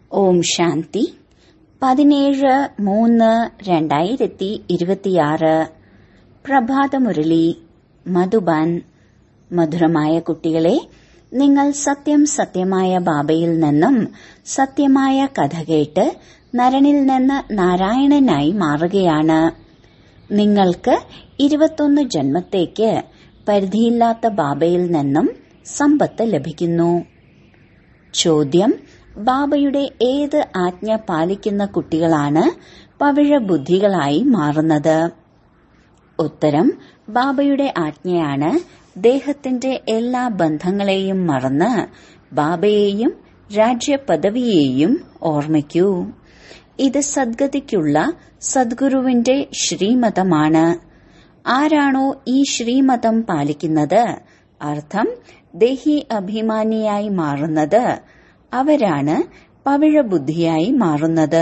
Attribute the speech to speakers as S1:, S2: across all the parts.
S1: ഓം ശാന്തി പതിനേഴ് മൂന്ന് രണ്ടായിരത്തി ഇരുപത്തിയാറ് പ്രഭാതമുരളി മധുബാൻ മധുരമായ കുട്ടികളെ നിങ്ങൾ സത്യം സത്യമായ ബാബയിൽ നിന്നും സത്യമായ കഥ കേട്ട് നരനിൽ നിന്ന് നാരായണനായി മാറുകയാണ് നിങ്ങൾക്ക് ഇരുപത്തൊന്ന് ജന്മത്തേക്ക് പരിധിയില്ലാത്ത ബാബയിൽ നിന്നും സമ്പത്ത് ലഭിക്കുന്നു ചോദ്യം ബാബയുടെ ഏത് ആജ്ഞ പാലിക്കുന്ന കുട്ടികളാണ് പവിഴ ബുദ്ധികളായി മാറുന്നത് ഉത്തരം ബാബയുടെ ആജ്ഞയാണ് ദേഹത്തിന്റെ എല്ലാ ബന്ധങ്ങളെയും മറന്ന് ബാബയെയും രാജ്യപദവിയെയും ഓർമ്മിക്കൂ ഇത് സദ്ഗതിക്കുള്ള സദ്ഗുരുവിന്റെ ശ്രീമതമാണ് ആരാണോ ഈ ശ്രീമതം പാലിക്കുന്നത് അർത്ഥം ദേഹി അഭിമാനിയായി മാറുന്നത് അവരാണ് പവിഴബുദ്ധിയായി മാറുന്നത്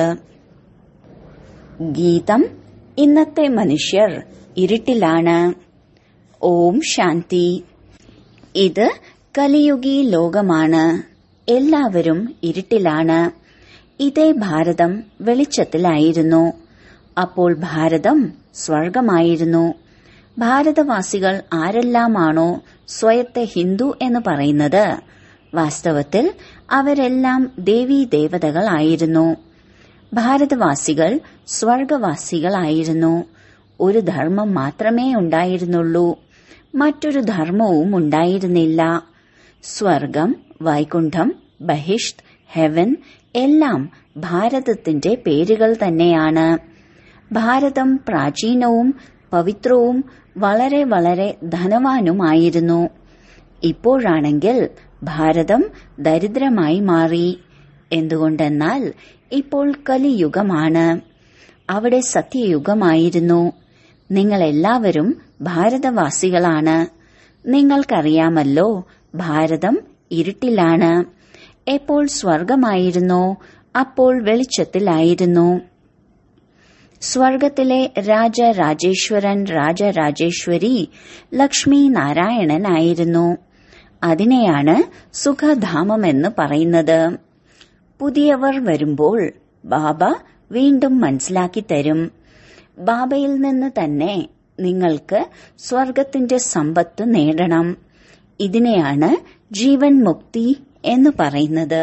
S1: ഗീതം ഇന്നത്തെ മനുഷ്യർ ഇരുട്ടിലാണ് ഓം ശാന്തി ഇത് കലിയുഗി ലോകമാണ് എല്ലാവരും ഇരുട്ടിലാണ് ഇതേ ഭാരതം വെളിച്ചത്തിലായിരുന്നു അപ്പോൾ ഭാരതം സ്വർഗമായിരുന്നു ഭാരതവാസികൾ ആരെല്ലാമാണോ സ്വയത്തെ ഹിന്ദു എന്ന് പറയുന്നത് വാസ്തവത്തിൽ അവരെല്ലാം ദേവീ ദേവതകളായിരുന്നു ഭാരതവാസികൾ സ്വർഗവാസികളായിരുന്നു ഒരു ധർമ്മം മാത്രമേ ഉണ്ടായിരുന്നുള്ളൂ മറ്റൊരു ധർമ്മവും ഉണ്ടായിരുന്നില്ല സ്വർഗം വൈകുണ്ഠം ബഹിഷ്ത് ഹെവൻ എല്ലാം ഭാരതത്തിന്റെ പേരുകൾ തന്നെയാണ് ഭാരതം പ്രാചീനവും പവിത്രവും വളരെ വളരെ ധനവാനുമായിരുന്നു ഇപ്പോഴാണെങ്കിൽ ഭാരതം ദരിദ്രമായി മാറി എന്തുകൊണ്ടെന്നാൽ ഇപ്പോൾ കലിയുഗമാണ് അവിടെ സത്യയുഗമായിരുന്നു നിങ്ങൾ എല്ലാവരും ഭാരതവാസികളാണ് നിങ്ങൾക്കറിയാമല്ലോ ഭാരതം ഇരുട്ടിലാണ് എപ്പോൾ സ്വർഗമായിരുന്നോ അപ്പോൾ വെളിച്ചത്തിലായിരുന്നു സ്വർഗത്തിലെ രാജരാജേശ്വരൻ രാജരാജേശ്വരി ലക്ഷ്മി നാരായണനായിരുന്നു അതിനെയാണ് സുഖധാമമെന്ന് പറയുന്നത് പുതിയവർ വരുമ്പോൾ ബാബ വീണ്ടും മനസ്സിലാക്കി തരും ബാബയിൽ നിന്ന് തന്നെ നിങ്ങൾക്ക് സ്വർഗത്തിന്റെ സമ്പത്ത് നേടണം ഇതിനെയാണ് ജീവൻ മുക്തി എന്ന് പറയുന്നത്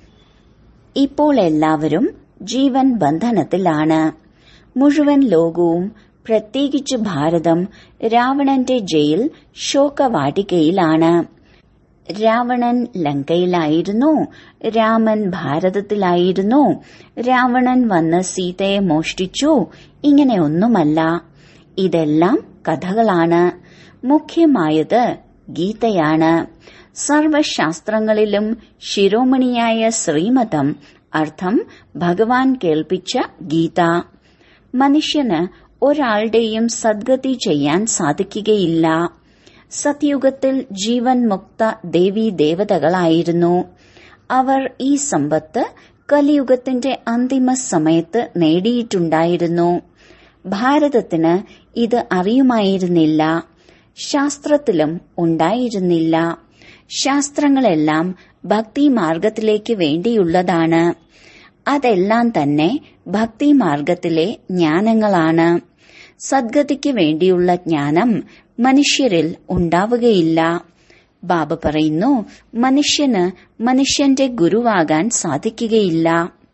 S1: ഇപ്പോൾ എല്ലാവരും ജീവൻ ബന്ധനത്തിലാണ് മുഴുവൻ ലോകവും പ്രത്യേകിച്ച് ഭാരതം രാവണന്റെ ജയിൽ ശോകവാടികയിലാണ് രാവണൻ ലങ്കയിലായിരുന്നു രാമൻ ഭാരതത്തിലായിരുന്നു രാവണൻ വന്ന് സീതയെ മോഷ്ടിച്ചു ഇങ്ങനെയൊന്നുമല്ല ഇതെല്ലാം കഥകളാണ് മുഖ്യമായത് ഗീതയാണ് സർവശാസ്ത്രങ്ങളിലും ശിരോമണിയായ ശ്രീമതം അർത്ഥം ഭഗവാൻ കേൾപ്പിച്ച ഗീത മനുഷ്യന് ഒരാളുടെയും സദ്ഗതി ചെയ്യാൻ സാധിക്കുകയില്ല സത്യുഗത്തിൽ ജീവൻ മുക്ത ദേവീ ദേവതകളായിരുന്നു അവർ ഈ സമ്പത്ത് കലിയുഗത്തിന്റെ അന്തിമ സമയത്ത് നേടിയിട്ടുണ്ടായിരുന്നു ഭാരതത്തിന് ഇത് അറിയുമായിരുന്നില്ല ശാസ്ത്രത്തിലും ഉണ്ടായിരുന്നില്ല ശാസ്ത്രങ്ങളെല്ലാം ഭക്തി മാർഗത്തിലേക്ക് വേണ്ടിയുള്ളതാണ് അതെല്ലാം തന്നെ ഭക്തി മാർഗത്തിലെ ജ്ഞാനങ്ങളാണ് സദ്ഗതിക്ക് വേണ്ടിയുള്ള ജ്ഞാനം മനുഷ്യരിൽ ഉണ്ടാവുകയില്ല ബാബ പറയുന്നു മനുഷ്യന് മനുഷ്യന്റെ ഗുരുവാകാൻ സാധിക്കുകയില്ല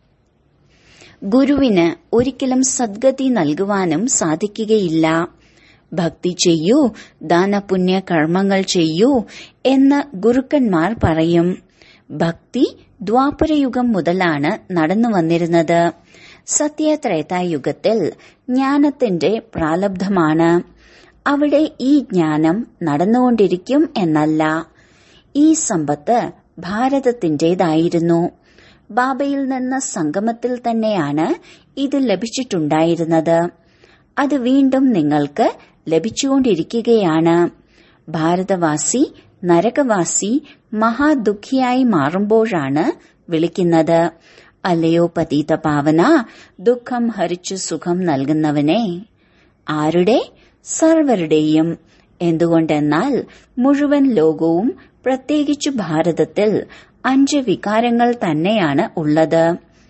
S1: ഗുരുവിന് ഒരിക്കലും സദ്ഗതി നൽകുവാനും സാധിക്കുകയില്ല ഭക്തി ചെയ്യൂ ദാനപുണ്യ കർമ്മങ്ങൾ ചെയ്യൂ എന്ന് ഗുരുക്കന്മാർ പറയും ഭക്തി ദ്വാപരയുഗം മുതലാണ് നടന്നു വന്നിരുന്നത് സത്യത്രേതായുഗത്തിൽ ജ്ഞാനത്തിന്റെ പ്രാലബ്ധമാണ് അവിടെ ഈ ജ്ഞാനം നടന്നുകൊണ്ടിരിക്കും എന്നല്ല ഈ സമ്പത്ത് ഭാരതത്തിന്റേതായിരുന്നു ബാബയിൽ നിന്ന് സംഗമത്തിൽ തന്നെയാണ് ഇത് ലഭിച്ചിട്ടുണ്ടായിരുന്നത് അത് വീണ്ടും നിങ്ങൾക്ക് ലഭിച്ചുകൊണ്ടിരിക്കുകയാണ് ഭാരതവാസി നരകവാസി മഹാദുഃഖിയായി മാറുമ്പോഴാണ് വിളിക്കുന്നത് അല്ലയോ പതീത പാവന ദുഃഖം ഹരിച്ചു സുഖം നൽകുന്നവനെ ആരുടെ സർവരുടെയും എന്തുകൊണ്ടെന്നാൽ മുഴുവൻ ലോകവും പ്രത്യേകിച്ചു ഭാരതത്തിൽ അഞ്ച് വികാരങ്ങൾ തന്നെയാണ് ഉള്ളത്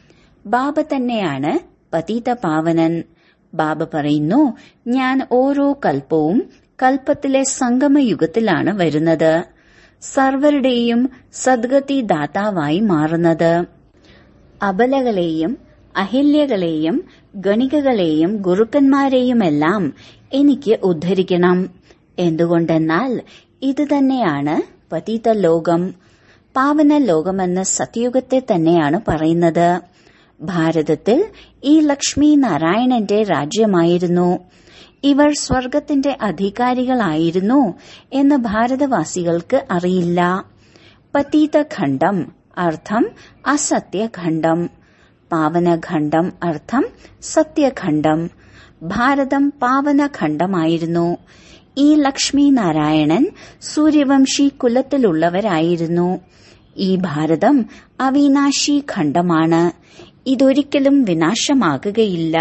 S1: ബാബ തന്നെയാണ് പതീത പാവനൻ ബാബ പറയുന്നു ഞാൻ ഓരോ കൽപ്പവും കൽപ്പത്തിലെ സംഗമയുഗത്തിലാണ് വരുന്നത് സർവരുടെയും സദ്ഗതി ദാതാവായി മാറുന്നത് അബലകളെയും അഹില്യകളെയും ഗണികകളെയും ഗുരുക്കന്മാരെയുമെല്ലാം എനിക്ക് ഉദ്ധരിക്കണം എന്തുകൊണ്ടെന്നാൽ ഇത് തന്നെയാണ് പതീത ലോകം പാവന ലോകമെന്ന് സത്യുഗത്തെ തന്നെയാണ് പറയുന്നത് ഭാരതത്തിൽ ഈ ലക്ഷ്മി നാരായണന്റെ രാജ്യമായിരുന്നു ഇവർ സ്വർഗത്തിന്റെ അധികാരികളായിരുന്നു എന്ന് ഭാരതവാസികൾക്ക് അറിയില്ല പതീത ഖണ്ഡം അർത്ഥം അസത്യഖണ്ഡം പാവനഖണ്ഡം അർത്ഥം സത്യഖണ്ഡം ഭാരതം പാവനഖണ്ഡമായിരുന്നു ഈ ലക്ഷ്മി നാരായണൻ സൂര്യവംശി കുലത്തിലുള്ളവരായിരുന്നു ഈ ഭാരതം അവിനാശി ഖണ്ഡമാണ് ഇതൊരിക്കലും വിനാശമാകുകയില്ല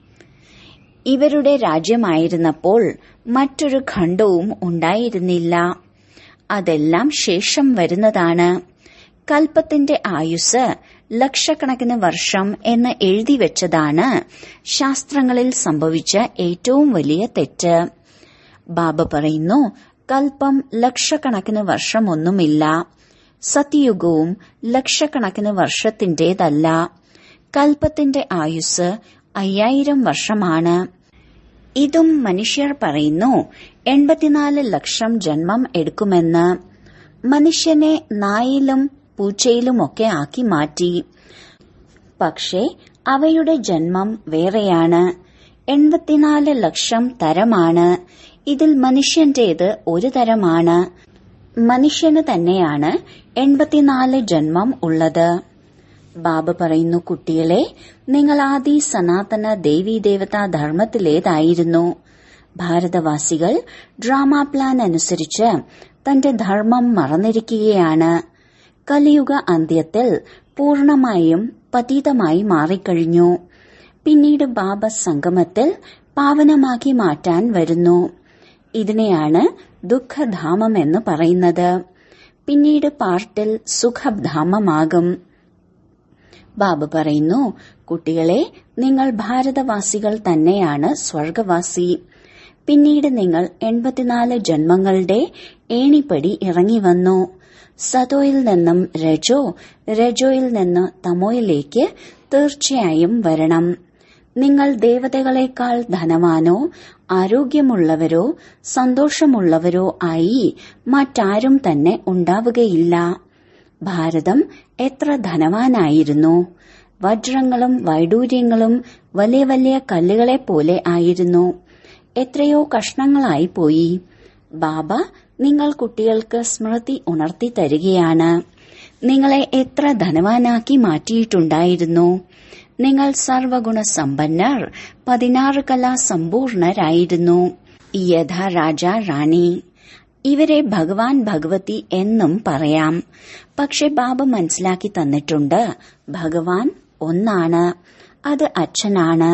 S1: ഇവരുടെ രാജ്യമായിരുന്നപ്പോൾ മറ്റൊരു ഖണ്ഡവും ഉണ്ടായിരുന്നില്ല അതെല്ലാം ശേഷം വരുന്നതാണ് കൽപ്പത്തിന്റെ ആയുസ് ലക്ഷക്കണക്കിന് വർഷം എന്ന് എഴുതി വെച്ചതാണ് ശാസ്ത്രങ്ങളിൽ സംഭവിച്ച ഏറ്റവും വലിയ തെറ്റ് ബാബ പറയുന്നു കൽപ്പം ലക്ഷക്കണക്കിന് വർഷമൊന്നുമില്ല സത്യയുഗവും ലക്ഷക്കണക്കിന് വർഷത്തിന്റേതല്ല കൽപ്പത്തിന്റെ ആയുസ് അയ്യായിരം വർഷമാണ് ഇതും മനുഷ്യർ പറയുന്നു എൺപത്തിനാല് ലക്ഷം ജന്മം എടുക്കുമെന്ന് മനുഷ്യനെ നായിലും പൂച്ചയിലുമൊക്കെ ആക്കി മാറ്റി പക്ഷേ അവയുടെ ജന്മം വേറെയാണ് എൺപത്തിനാല് ലക്ഷം തരമാണ് ഇതിൽ മനുഷ്യന്റേത് ഒരു തരമാണ് മനുഷ്യന് തന്നെയാണ് എൺപത്തിനാല് ജന്മം ഉള്ളത് ബാബ പറയുന്നു കുട്ടികളെ നിങ്ങൾ ആദി സനാതന ദേവീദേവതാ ധർമ്മത്തിലേതായിരുന്നു ഭാരതവാസികൾ ഡ്രാമ പ്ലാൻ അനുസരിച്ച് തന്റെ ധർമ്മം മറന്നിരിക്കുകയാണ് കലിയുഗ അന്ത്യത്തിൽ പൂർണമായും പതീതമായി മാറിക്കഴിഞ്ഞു പിന്നീട് ബാബ സംഗമത്തിൽ പാവനമാക്കി മാറ്റാൻ വരുന്നു ഇതിനെയാണ് ദുഃഖധാമം എന്ന് പറയുന്നത് പിന്നീട് പാർട്ടിൽ സുഖധാമമാകും ബാബ പറയുന്നു കുട്ടികളെ നിങ്ങൾ ഭാരതവാസികൾ തന്നെയാണ് സ്വർഗവാസി പിന്നീട് നിങ്ങൾ എൺപത്തിനാല് ജന്മങ്ങളുടെ ഏണിപ്പടി ഇറങ്ങി വന്നു സതോയിൽ നിന്നും രജോ രജോയിൽ നിന്ന് തമോയിലേക്ക് തീർച്ചയായും വരണം നിങ്ങൾ ദേവതകളെക്കാൾ ധനവാനോ ആരോഗ്യമുള്ളവരോ സന്തോഷമുള്ളവരോ ആയി മറ്റാരും തന്നെ ഉണ്ടാവുകയില്ല ഭാരതം എത്ര ധനവാനായിരുന്നു വജ്രങ്ങളും വൈഡൂര്യങ്ങളും വലിയ വലിയ കല്ലുകളെ പോലെ ആയിരുന്നു എത്രയോ കഷ്ണങ്ങളായി പോയി ബാബ നിങ്ങൾ കുട്ടികൾക്ക് സ്മൃതി ഉണർത്തി തരികയാണ് നിങ്ങളെ എത്ര ധനവാനാക്കി മാറ്റിയിട്ടുണ്ടായിരുന്നു നിങ്ങൾ സർവഗുണ സമ്പന്നർ പതിനാറ് കലാ സമ്പൂർണരായിരുന്നു യഥ രാജ റാണി ഇവരെ ഭഗവാൻ ഭഗവതി എന്നും പറയാം പക്ഷെ ബാബ മനസ്സിലാക്കി തന്നിട്ടുണ്ട് ഭഗവാൻ ഒന്നാണ് അത് അച്ഛനാണ്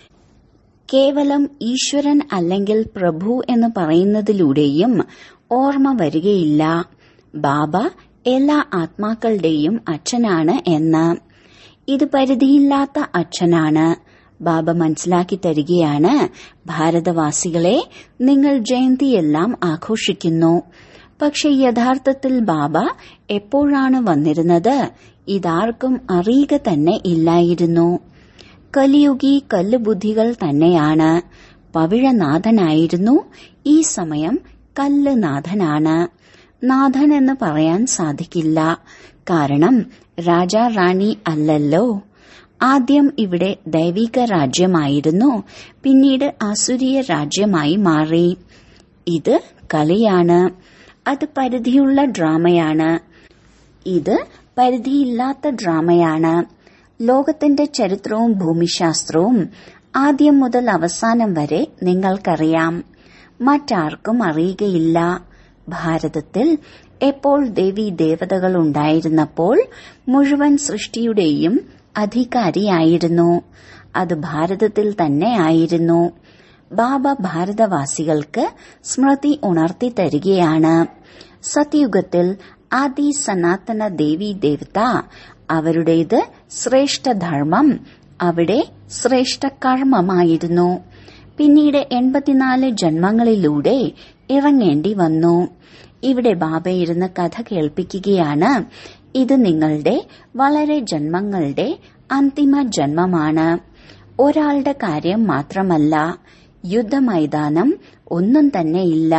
S1: കേവലം ഈശ്വരൻ അല്ലെങ്കിൽ പ്രഭു എന്ന് പറയുന്നതിലൂടെയും ഓർമ്മ വരികയില്ല ബാബ എല്ലാ ആത്മാക്കളുടെയും അച്ഛനാണ് എന്ന് ഇത് പരിധിയില്ലാത്ത അച്ഛനാണ് ബാബ മനസ്സിലാക്കി തരികയാണ് ഭാരതവാസികളെ നിങ്ങൾ ജയന്തിയെല്ലാം ആഘോഷിക്കുന്നു പക്ഷെ യഥാർത്ഥത്തിൽ ബാബ എപ്പോഴാണ് വന്നിരുന്നത് ഇതാർക്കും അറിയുക തന്നെ ഇല്ലായിരുന്നു കലിയുഗി കല്ലുബുദ്ധികൾ തന്നെയാണ് പവിഴനാഥനായിരുന്നു ഈ സമയം കല്ല് നാഥനാണ് നാഥൻ എന്ന് പറയാൻ സാധിക്കില്ല കാരണം രാജാ റാണി അല്ലല്ലോ ആദ്യം ഇവിടെ ദൈവിക രാജ്യമായിരുന്നു പിന്നീട് ആസുരീയ രാജ്യമായി മാറി ഇത് കലയാണ് അത് പരിധിയുള്ള ഡ്രാമയാണ് ഇത് പരിധിയില്ലാത്ത ഡ്രാമയാണ് ലോകത്തിന്റെ ചരിത്രവും ഭൂമിശാസ്ത്രവും ആദ്യം മുതൽ അവസാനം വരെ നിങ്ങൾക്കറിയാം മറ്റാർക്കും അറിയുകയില്ല ഭാരതത്തിൽ എപ്പോൾ ദേവി ദേവതകൾ ഉണ്ടായിരുന്നപ്പോൾ മുഴുവൻ സൃഷ്ടിയുടെയും അധികാരിയായിരുന്നു അത് ഭാരതത്തിൽ തന്നെ ആയിരുന്നു ബാബ ഭാരതവാസികൾക്ക് സ്മൃതി ഉണർത്തി തരികയാണ് സത്യുഗത്തിൽ ആദി സനാതന ദേവി ദേവത അവരുടേത് ശ്രേഷ്ഠധർമ്മം അവിടെ ശ്രേഷ്ഠ കർമ്മമായിരുന്നു പിന്നീട് എൺപത്തിനാല് ജന്മങ്ങളിലൂടെ ഇറങ്ങേണ്ടി വന്നു ഇവിടെ ബാബ ഇരുന്ന് കഥ കേൾപ്പിക്കുകയാണ് ഇത് നിങ്ങളുടെ വളരെ ജന്മങ്ങളുടെ അന്തിമ ജന്മമാണ് ഒരാളുടെ കാര്യം മാത്രമല്ല യുദ്ധമൈതാനം ഒന്നും തന്നെയില്ല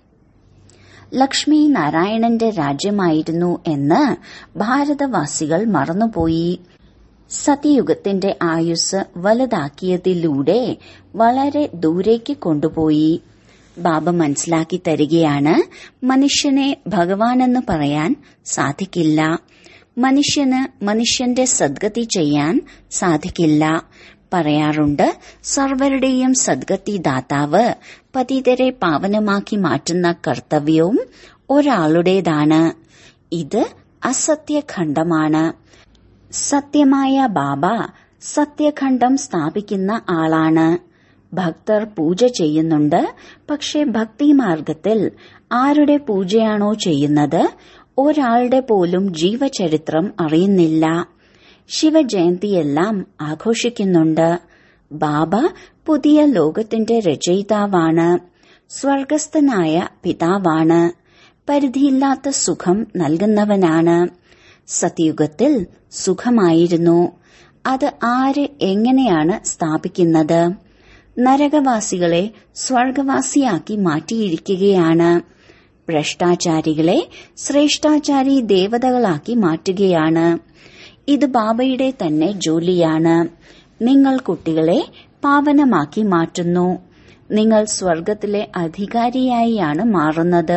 S1: ലക്ഷ്മി നാരായണന്റെ രാജ്യമായിരുന്നു എന്ന് ഭാരതവാസികൾ മറന്നുപോയി സത്യയുഗത്തിന്റെ ആയുസ് വലുതാക്കിയതിലൂടെ വളരെ ദൂരേക്ക് കൊണ്ടുപോയി ബാബ മനസ്സിലാക്കി തരികയാണ് മനുഷ്യനെ ഭഗവാനെന്ന് പറയാൻ സാധിക്കില്ല മനുഷ്യന് മനുഷ്യന്റെ സദ്ഗതി ചെയ്യാൻ സാധിക്കില്ല പറയാറുണ്ട് സർവരുടെയും സദ്ഗതി ദാതാവ് പതിതരെ പാവനമാക്കി മാറ്റുന്ന കർത്തവ്യവും ഒരാളുടേതാണ് ഇത് അസത്യഖണ്ഡമാണ് സത്യമായ ബാബ സത്യഖണ്ഡം സ്ഥാപിക്കുന്ന ആളാണ് ഭക്തർ പൂജ ചെയ്യുന്നുണ്ട് പക്ഷെ ഭക്തിമാർഗത്തിൽ ആരുടെ പൂജയാണോ ചെയ്യുന്നത് ഒരാളുടെ പോലും ജീവചരിത്രം അറിയുന്നില്ല ശിവജയന്തിയെല്ലാം ആഘോഷിക്കുന്നുണ്ട് ബാബ പുതിയ ലോകത്തിന്റെ രചയിതാവാണ് സ്വർഗസ്ഥനായ പിതാവാണ് പരിധിയില്ലാത്ത സുഖം നൽകുന്നവനാണ് സത്യുഗത്തിൽ സുഖമായിരുന്നു അത് ആര് എങ്ങനെയാണ് സ്ഥാപിക്കുന്നത് നരകവാസികളെ സ്വർഗവാസിയാക്കി മാറ്റിയിരിക്കുകയാണ് ഭ്രഷ്ടാചാരികളെ ശ്രേഷ്ഠാചാരി ദേവതകളാക്കി മാറ്റുകയാണ് ഇത് ബാബയുടെ തന്നെ ജോലിയാണ് നിങ്ങൾ കുട്ടികളെ പാവനമാക്കി മാറ്റുന്നു നിങ്ങൾ സ്വർഗത്തിലെ അധികാരിയായാണ് മാറുന്നത്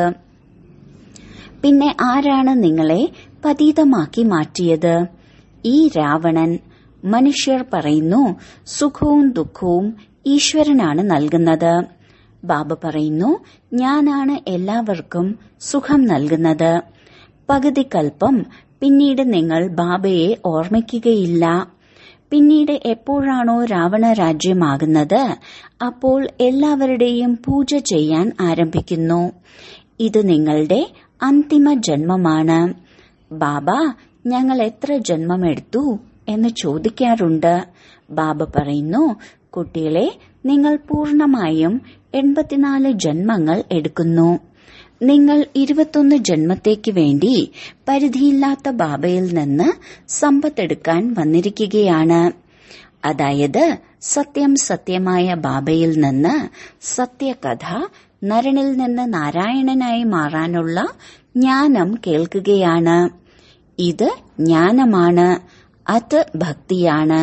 S1: പിന്നെ ആരാണ് നിങ്ങളെ പതീതമാക്കി മാറ്റിയത് ഈ രാവണൻ മനുഷ്യർ പറയുന്നു സുഖവും ദുഃഖവും ഈശ്വരനാണ് നൽകുന്നത് ബാബ പറയുന്നു ഞാനാണ് എല്ലാവർക്കും സുഖം നൽകുന്നത് പകുതി കൽപ്പം പിന്നീട് നിങ്ങൾ ബാബയെ ഓർമ്മിക്കുകയില്ല പിന്നീട് എപ്പോഴാണോ രാവണ രാജ്യമാകുന്നത് അപ്പോൾ എല്ലാവരുടെയും പൂജ ചെയ്യാൻ ആരംഭിക്കുന്നു ഇത് നിങ്ങളുടെ അന്തിമ ജന്മമാണ് ബാബ ഞങ്ങൾ എത്ര ജന്മമെടുത്തു എന്ന് ചോദിക്കാറുണ്ട് ബാബ പറയുന്നു കുട്ടികളെ നിങ്ങൾ പൂർണമായും എൺപത്തിനാല് ജന്മങ്ങൾ എടുക്കുന്നു നിങ്ങൾ ഇരുപത്തൊന്ന് ജന്മത്തേക്ക് വേണ്ടി പരിധിയില്ലാത്ത ബാബയിൽ നിന്ന് സമ്പത്തെടുക്കാൻ വന്നിരിക്കുകയാണ് അതായത് സത്യം സത്യമായ ബാബയിൽ നിന്ന് സത്യകഥ നരനിൽ നിന്ന് നാരായണനായി മാറാനുള്ള ജ്ഞാനം കേൾക്കുകയാണ് ഇത് ജ്ഞാനമാണ് അത് ഭക്തിയാണ്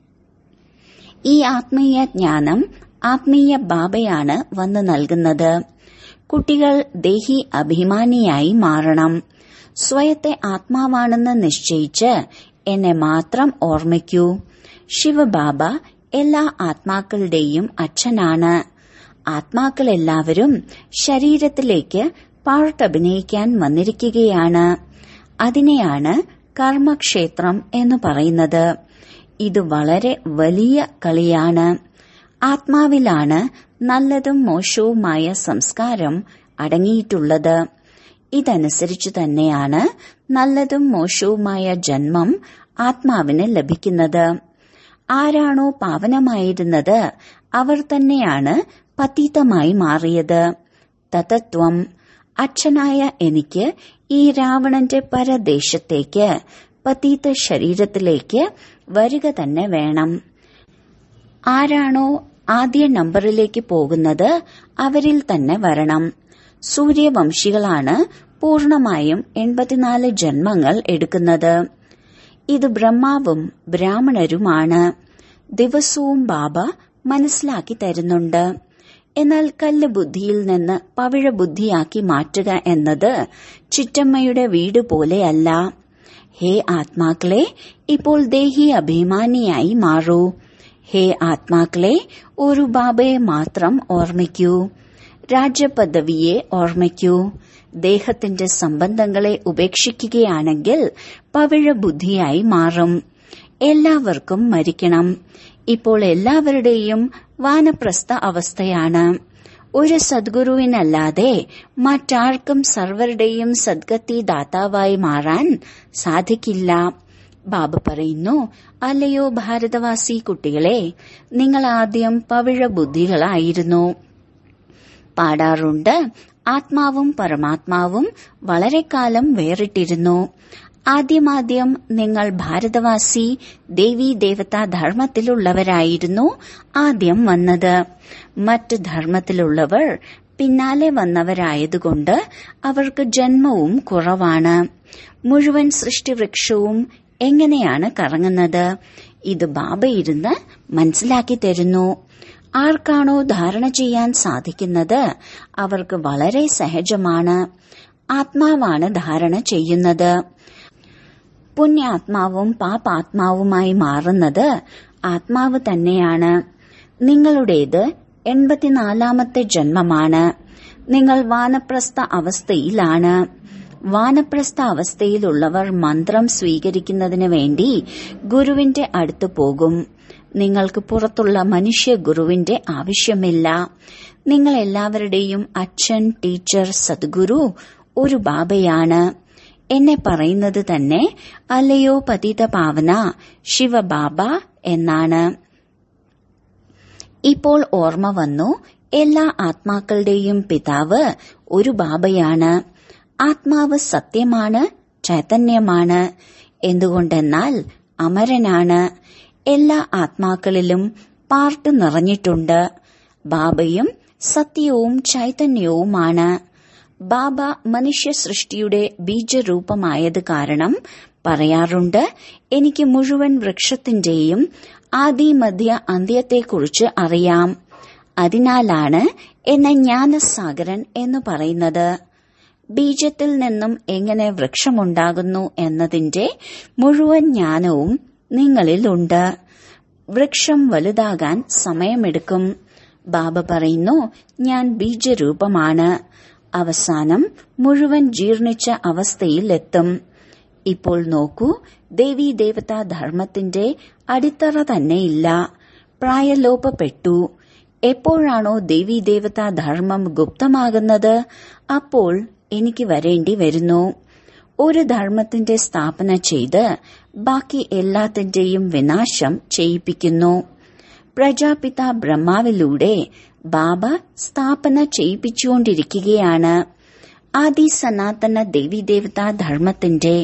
S1: ഈ ആത്മീയ ജ്ഞാനം ആത്മീയ ബാബയാണ് വന്ന് നൽകുന്നത് കുട്ടികൾ ദേഹി അഭിമാനിയായി മാറണം സ്വയത്തെ ആത്മാവാണെന്ന് നിശ്ചയിച്ച് എന്നെ മാത്രം ഓർമ്മിക്കൂ ശിവബാബ എല്ലാ ആത്മാക്കളുടെയും അച്ഛനാണ് ആത്മാക്കളെല്ലാവരും ശരീരത്തിലേക്ക് പാർട്ടഭിനയിക്കാൻ വന്നിരിക്കുകയാണ് അതിനെയാണ് കർമ്മക്ഷേത്രം എന്ന് പറയുന്നത് ഇത് വളരെ വലിയ കളിയാണ് ആത്മാവിലാണ് നല്ലതും മോശവുമായ സംസ്കാരം അടങ്ങിയിട്ടുള്ളത് ഇതനുസരിച്ചു തന്നെയാണ് നല്ലതും മോശവുമായ ജന്മം ആത്മാവിന് ലഭിക്കുന്നത് ആരാണോ പാവനമായിരുന്നത് അവർ തന്നെയാണ് പതീതമായി മാറിയത് തതത്വം അച്ഛനായ എനിക്ക് ഈ രാവണന്റെ പരദേശത്തേക്ക് പതീത ശരീരത്തിലേക്ക് വരിക തന്നെ വേണം ആരാണോ ആദ്യ നമ്പറിലേക്ക് പോകുന്നത് അവരിൽ തന്നെ വരണം സൂര്യവംശികളാണ് പൂർണമായും എൺപത്തിനാല് ജന്മങ്ങൾ എടുക്കുന്നത് ഇത് ബ്രഹ്മാവും ബ്രാഹ്മണരുമാണ് ദിവസവും ബാബ മനസ്സിലാക്കി തരുന്നുണ്ട് എന്നാൽ കല്ല് ബുദ്ധിയിൽ നിന്ന് പവിഴ ബുദ്ധിയാക്കി മാറ്റുക എന്നത് ചിറ്റമ്മയുടെ വീട് പോലെയല്ല ഹേ ആത്മാക്കളെ ഇപ്പോൾ ദേഹി അഭിമാനിയായി മാറൂ ഹേ ആത്മാക്കളെ ഒരു ബാബയെ മാത്രം ഓർമ്മിക്കൂ രാജ്യപദവിയെ ഓർമ്മിക്കൂ ദേഹത്തിന്റെ സംബന്ധങ്ങളെ ഉപേക്ഷിക്കുകയാണെങ്കിൽ പവിഴ ബുദ്ധിയായി മാറും എല്ലാവർക്കും മരിക്കണം ഇപ്പോൾ എല്ലാവരുടെയും വാനപ്രസ്ഥ അവസ്ഥയാണ് ഒരു സദ്ഗുരുവിനല്ലാതെ മറ്റാർക്കും സർവരുടെയും സദ്ഗതി ദാതാവായി മാറാൻ സാധിക്കില്ല ബാബ പറയുന്നു അല്ലയോ ഭാരതവാസി കുട്ടികളെ നിങ്ങൾ ആദ്യം പവിഴ ബുദ്ധികളായിരുന്നു പാടാറുണ്ട് ആത്മാവും പരമാത്മാവും വളരെ കാലം വേറിട്ടിരുന്നു ആദ്യമാദ്യം നിങ്ങൾ ഭാരതവാസി ദേവീ ദേവതാ ധർമ്മത്തിലുള്ളവരായിരുന്നു ആദ്യം വന്നത് മറ്റ് ധർമ്മത്തിലുള്ളവർ പിന്നാലെ വന്നവരായതുകൊണ്ട് അവർക്ക് ജന്മവും കുറവാണ് മുഴുവൻ സൃഷ്ടിവൃക്ഷവും എങ്ങനെയാണ് കറങ്ങുന്നത് ഇത് ബാബ ഇരുന്ന് മനസ്സിലാക്കി തരുന്നു ആർക്കാണോ ധാരണ ചെയ്യാൻ സാധിക്കുന്നത് അവർക്ക് വളരെ സഹജമാണ് ആത്മാവാണ് ധാരണ ചെയ്യുന്നത് പുണ്യാത്മാവും പാപാത്മാവുമായി മാറുന്നത് ആത്മാവ് തന്നെയാണ് നിങ്ങളുടേത് എൺപത്തിനാലാമത്തെ ജന്മമാണ് നിങ്ങൾ വാനപ്രസ്ഥ അവസ്ഥയിലാണ് വാനപ്രസ്ഥ അവസ്ഥയിലുള്ളവർ മന്ത്രം സ്വീകരിക്കുന്നതിന് വേണ്ടി ഗുരുവിന്റെ അടുത്ത് പോകും നിങ്ങൾക്ക് പുറത്തുള്ള മനുഷ്യ ഗുരുവിന്റെ ആവശ്യമില്ല നിങ്ങൾ എല്ലാവരുടെയും അച്ഛൻ ടീച്ചർ സദ്ഗുരു ഒരു ബാബയാണ് എന്നെ പറയുന്നത് തന്നെ അല്ലയോ പതിത പാവന ശിവബാബ എന്നാണ് ഇപ്പോൾ ഓർമ്മ വന്നു എല്ലാ ആത്മാക്കളുടെയും പിതാവ് ഒരു ബാബയാണ് ആത്മാവ് സത്യമാണ് ചൈതന്യമാണ് എന്തുകൊണ്ടെന്നാൽ അമരനാണ് എല്ലാ ആത്മാക്കളിലും പാർട്ട് നിറഞ്ഞിട്ടുണ്ട് ബാബയും സത്യവും ചൈതന്യവുമാണ് ബാബ മനുഷ്യ സൃഷ്ടിയുടെ ബീജരൂപമായത് കാരണം പറയാറുണ്ട് എനിക്ക് മുഴുവൻ വൃക്ഷത്തിന്റെയും ആദി മധ്യ അന്ത്യത്തെക്കുറിച്ച് അറിയാം അതിനാലാണ് എന്നെ ജ്ഞാനസാഗരൻ എന്ന് പറയുന്നത് ബീജത്തിൽ നിന്നും എങ്ങനെ വൃക്ഷമുണ്ടാകുന്നു എന്നതിന്റെ മുഴുവൻ ജ്ഞാനവും നിങ്ങളിലുണ്ട് വൃക്ഷം വലുതാകാൻ സമയമെടുക്കും ബാബ പറയുന്നു ഞാൻ ബീജരൂപമാണ് അവസാനം മുഴുവൻ ജീർണിച്ച അവസ്ഥയിലെത്തും ഇപ്പോൾ നോക്കൂ ദേവീ ദേവതാ ധർമ്മത്തിന്റെ അടിത്തറ തന്നെയില്ല പ്രായലോപപ്പെട്ടു എപ്പോഴാണോ ദേവീ ദേവതാ ധർമ്മം ഗുപ്തമാകുന്നത് അപ്പോൾ എനിക്ക് വരേണ്ടി വരുന്നു ഒരു ധർമ്മത്തിന്റെ സ്ഥാപന ചെയ്ത് ബാക്കി എല്ലാത്തിന്റെയും വിനാശം ചെയ്യിപ്പിക്കുന്നു പ്രജാപിത ബ്രഹ്മാവിലൂടെ ബാബ സ്ഥാപന ചെയ്യിപ്പിച്ചുകൊണ്ടിരിക്കുകയാണ് ആദി സനാതന ദേവീദേവതാ ധർമ്മത്തിന്റെ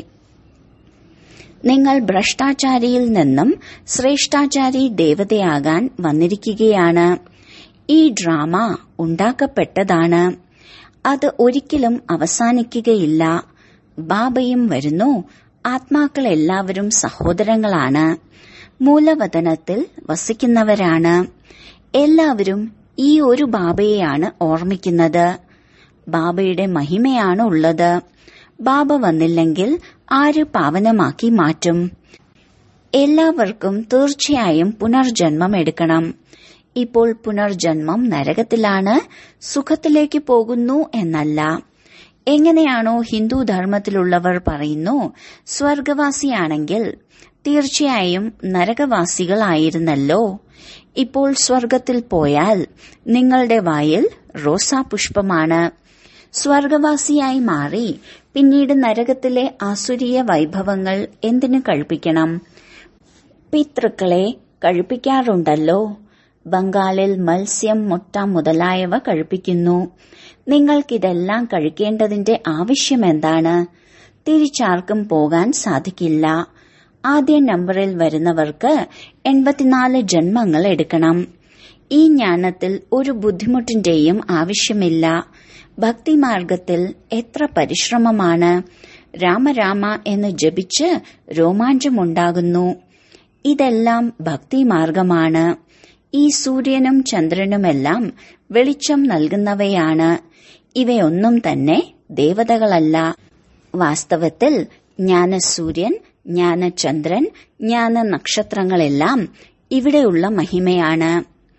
S1: നിങ്ങൾ ഭ്രഷ്ടാചാരിയിൽ നിന്നും ശ്രേഷ്ഠാചാരി ദേവതയാകാൻ വന്നിരിക്കുകയാണ് ഈ ഡ്രാമ ഉണ്ടാക്കപ്പെട്ടതാണ് അത് ഒരിക്കലും അവസാനിക്കുകയില്ല ബാബയും വരുന്നു ആത്മാക്കൾ എല്ലാവരും സഹോദരങ്ങളാണ് മൂലവതനത്തിൽ വസിക്കുന്നവരാണ് എല്ലാവരും ഈ ഒരു ബാബയെയാണ് ഓർമ്മിക്കുന്നത് ബാബയുടെ മഹിമയാണ് ഉള്ളത് ബാബ വന്നില്ലെങ്കിൽ ആര് പാവനമാക്കി മാറ്റും എല്ലാവർക്കും തീർച്ചയായും പുനർജന്മം എടുക്കണം ഇപ്പോൾ പുനർജന്മം നരകത്തിലാണ് സുഖത്തിലേക്ക് പോകുന്നു എന്നല്ല എങ്ങനെയാണോ ഹിന്ദു ധർമ്മത്തിലുള്ളവർ പറയുന്നു സ്വർഗവാസിയാണെങ്കിൽ തീർച്ചയായും നരകവാസികളായിരുന്നല്ലോ ഇപ്പോൾ സ്വർഗത്തിൽ പോയാൽ നിങ്ങളുടെ വായിൽ റോസാപുഷ്പമാണ് സ്വർഗവാസിയായി മാറി പിന്നീട് നരകത്തിലെ ആസുരീയ വൈഭവങ്ങൾ എന്തിനു കഴിപ്പിക്കണം പിതൃക്കളെ കഴിപ്പിക്കാറുണ്ടല്ലോ ബംഗാളിൽ മത്സ്യം മുട്ട മുതലായവ കഴിപ്പിക്കുന്നു നിങ്ങൾക്കിതെല്ലാം കഴിക്കേണ്ടതിന്റെ ആവശ്യമെന്താണ് തിരിച്ചാർക്കും പോകാൻ സാധിക്കില്ല ആദ്യ നമ്പറിൽ വരുന്നവർക്ക് എൺപത്തിനാല് ജന്മങ്ങൾ എടുക്കണം ഈ ജ്ഞാനത്തിൽ ഒരു ബുദ്ധിമുട്ടിന്റെയും ആവശ്യമില്ല ഭക്തിമാർഗത്തിൽ എത്ര പരിശ്രമമാണ് രാമരാമ എന്ന് ജപിച്ച് രോമാഞ്ചമുണ്ടാകുന്നു ഇതെല്ലാം ഭക്തിമാർഗമാണ് ഈ സൂര്യനും ചന്ദ്രനുമെല്ലാം വെളിച്ചം നൽകുന്നവയാണ് ഇവയൊന്നും തന്നെ ദേവതകളല്ല വാസ്തവത്തിൽ ജ്ഞാനസൂര്യൻ ജ്ഞാനചന്ദ്രൻ ജ്ഞാന നക്ഷത്രങ്ങളെല്ലാം ഇവിടെയുള്ള മഹിമയാണ്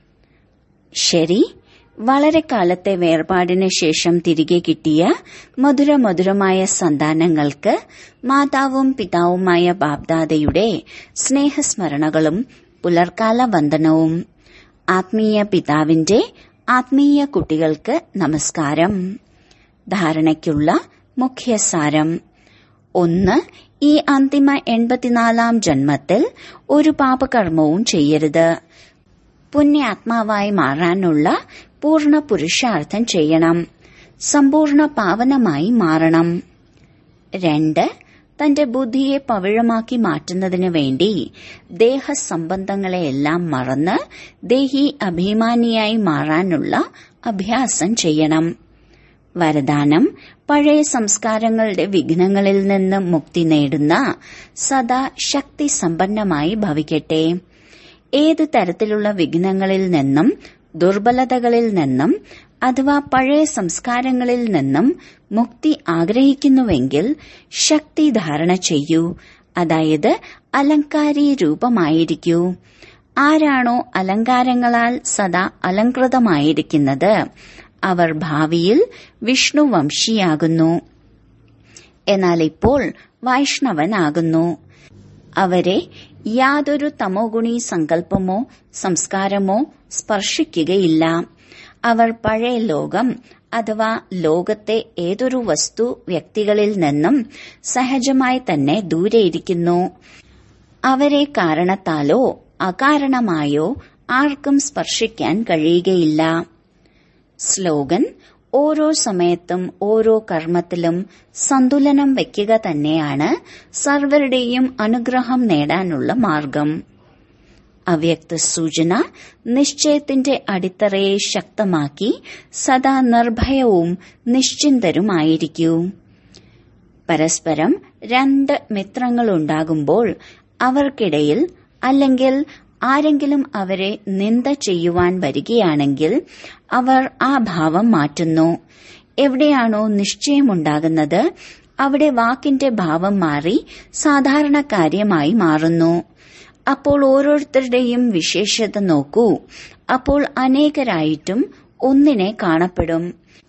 S1: ശരി വളരെ കാലത്തെ വേർപാടിന് ശേഷം തിരികെ കിട്ടിയ മധുര മധുരമായ സന്താനങ്ങൾക്ക് മാതാവും പിതാവുമായ ബാബ്ദാദയുടെ സ്നേഹസ്മരണകളും പുലർക്കാല വന്ദനവും ആത്മീയ പിതാവിന്റെ ആത്മീയ കുട്ടികൾക്ക് നമസ്കാരം ധാരണയ്ക്കുള്ള മുഖ്യസാരം ഒന്ന് ഈ അന്തിമ എൺപത്തിനാലാം ജന്മത്തിൽ ഒരു പാപകർമ്മവും ചെയ്യരുത് പുണ്യാത്മാവായി മാറാനുള്ള പൂർണ്ണ പുരുഷാർത്ഥം ചെയ്യണം സമ്പൂർണ്ണ പാവനമായി മാറണം രണ്ട് തന്റെ ബുദ്ധിയെ പവിഴമാക്കി മാറ്റുന്നതിനു വേണ്ടി ദേഹസംബന്ധങ്ങളെയെല്ലാം മറന്ന് ദേഹി അഭിമാനിയായി മാറാനുള്ള അഭ്യാസം ചെയ്യണം വരദാനം പഴയ സംസ്കാരങ്ങളുടെ വിഘ്നങ്ങളിൽ നിന്ന് മുക്തി നേടുന്ന സദാ ശക്തി സമ്പന്നമായി ഭവിക്കട്ടെ ഏത് തരത്തിലുള്ള വിഘ്നങ്ങളിൽ നിന്നും ദുർബലതകളിൽ നിന്നും അഥവാ പഴയ സംസ്കാരങ്ങളിൽ നിന്നും മുക്തി ആഗ്രഹിക്കുന്നുവെങ്കിൽ ശക്തി ധാരണ ചെയ്യൂ അതായത് അലങ്കാരി രൂപമായിരിക്കൂ ആരാണോ അലങ്കാരങ്ങളാൽ സദാ അലങ്കൃതമായിരിക്കുന്നത് അവർ ഭാവിയിൽ വിഷ്ണുവംശിയാകുന്നു എന്നാൽ ഇപ്പോൾ വൈഷ്ണവനാകുന്നു അവരെ യാതൊരു തമോഗുണി സങ്കല്പമോ സംസ്കാരമോ സ്പർശിക്കുകയില്ല അവർ പഴയ ലോകം അഥവാ ലോകത്തെ ഏതൊരു വസ്തു വ്യക്തികളിൽ നിന്നും സഹജമായി തന്നെ ദൂരെയിരിക്കുന്നു അവരെ കാരണത്താലോ അകാരണമായോ ആർക്കും സ്പർശിക്കാൻ കഴിയുകയില്ല സ്ലോഗൻ ഓരോ സമയത്തും ഓരോ കർമ്മത്തിലും സന്തുലനം വയ്ക്കുക തന്നെയാണ് സർവരുടെയും അനുഗ്രഹം നേടാനുള്ള മാർഗം അവ്യക്ത സൂചന നിശ്ചയത്തിന്റെ അടിത്തറയെ ശക്തമാക്കി സദാ നിർഭയവും നിശ്ചിന്തരുമായിരിക്കൂ പരസ്പരം രണ്ട് മിത്രങ്ങളുണ്ടാകുമ്പോൾ അവർക്കിടയിൽ അല്ലെങ്കിൽ ആരെങ്കിലും അവരെ നിന്ദ ചെയ്യുവാൻ വരികയാണെങ്കിൽ അവർ ആ ഭാവം മാറ്റുന്നു എവിടെയാണോ നിശ്ചയമുണ്ടാകുന്നത് അവിടെ വാക്കിന്റെ ഭാവം മാറി സാധാരണ കാര്യമായി മാറുന്നു അപ്പോൾ ഓരോരുത്തരുടെയും വിശേഷത നോക്കൂ അപ്പോൾ അനേകരായിട്ടും ഒന്നിനെ കാണപ്പെടും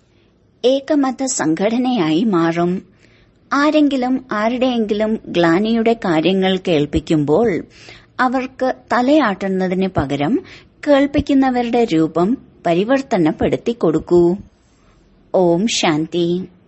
S1: ഏകമത സംഘടനയായി മാറും ആരെങ്കിലും ആരുടെയെങ്കിലും ഗ്ലാനിയുടെ കാര്യങ്ങൾ കേൾപ്പിക്കുമ്പോൾ അവർക്ക് തലയാട്ടുന്നതിന് പകരം കേൾപ്പിക്കുന്നവരുടെ രൂപം പരിവർത്തനപ്പെടുത്തി കൊടുക്കൂ ഓം ശാന്തി